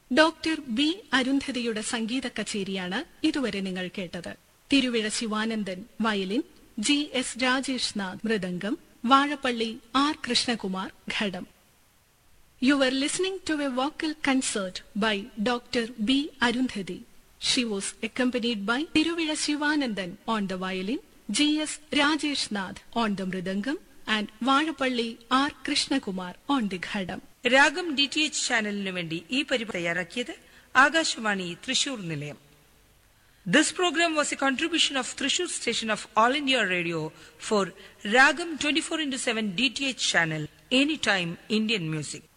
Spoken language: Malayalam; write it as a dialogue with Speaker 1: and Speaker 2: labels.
Speaker 1: ഡോക്ടർ ബി അരുന്ധതിയുടെ സംഗീത കച്ചേരിയാണ് ഇതുവരെ നിങ്ങൾ കേട്ടത് Thiruvizha Sivanandan violin G S Rajesh Nath mridangam Vazhappally R Krishnakumar ghatam You were listening to a vocal concert by Dr. B. Arundhati. She was accompanied by Tiruvira Shivanandan on the violin, G.S. Rajesh Nath on the mridangam, and Vazhapalli R. Krishnakumar on the ghadam.
Speaker 2: Raagam D T H ചാനലിനു വേണ്ടി ഈ പരിപാടി തയ്യാറാക്കിയത് ആകാശവാണി തൃശൂർ നിലയം this programme was a contribution of Thrissur station of All India Radio for Raagam twenty four into seven D T H channel any time Indian music